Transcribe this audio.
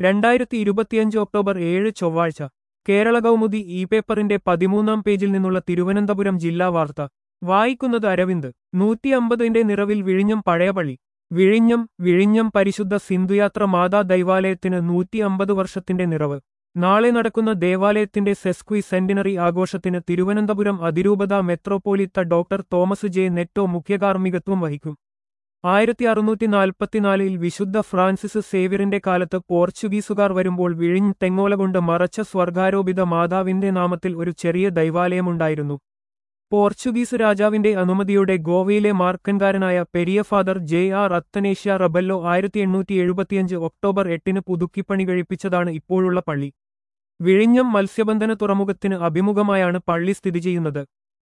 രണ്ടായിരത്തി ഇരുപത്തിയഞ്ച് ഒക്ടോബർ ഏഴ് ചൊവ്വാഴ്ച കേരള കൗമുദി ഇ പേപ്പറിന്റെ പതിമൂന്നാം പേജിൽ നിന്നുള്ള തിരുവനന്തപുരം ജില്ലാ വാർത്ത വായിക്കുന്നത് അരവിന്ദ് നൂറ്റി അമ്പതിന്റെ നിറവിൽ വിഴിഞ്ഞം പഴയപള്ളി വിഴിഞ്ഞം വിഴിഞ്ഞം പരിശുദ്ധ സിന്ധുയാത്ര മാതാ ദൈവാലയത്തിന് നൂറ്റി അമ്പത് വർഷത്തിന്റെ നിറവ് നാളെ നടക്കുന്ന ദേവാലയത്തിന്റെ സെസ്ക്വി സെന്റിനറി ആഘോഷത്തിന് തിരുവനന്തപുരം അതിരൂപത മെത്രോപോലിത്ത ഡോക്ടർ തോമസ് ജെ നെറ്റോ മുഖ്യകാർമ്മികത്വം വഹിക്കും ആയിരത്തി അറുന്നൂറ്റി നാൽപ്പത്തിനാലിൽ വിശുദ്ധ ഫ്രാൻസിസ് സേവ്യറിന്റെ കാലത്ത് പോർച്ചുഗീസുകാർ വരുമ്പോൾ വിഴിഞ്ഞ് തെങ്ങോല കൊണ്ട് മറച്ച സ്വർഗാരോപിത മാതാവിന്റെ നാമത്തിൽ ഒരു ചെറിയ ദൈവാലയമുണ്ടായിരുന്നു പോർച്ചുഗീസ് രാജാവിന്റെ അനുമതിയോടെ ഗോവയിലെ മാർക്കൻകാരനായ പെരിയ father J R Athanasius Rebello ആയിരത്തി എണ്ണൂറ്റി എഴുപത്തിയഞ്ച് ഒക്ടോബർ എട്ടിന് പുതുക്കിപ്പണി കഴിപ്പിച്ചതാണ് ഇപ്പോഴുള്ള പള്ളി വിഴിഞ്ഞം മത്സ്യബന്ധന തുറമുഖത്തിന് അഭിമുഖമായാണ് പള്ളി സ്ഥിതി ചെയ്യുന്നത്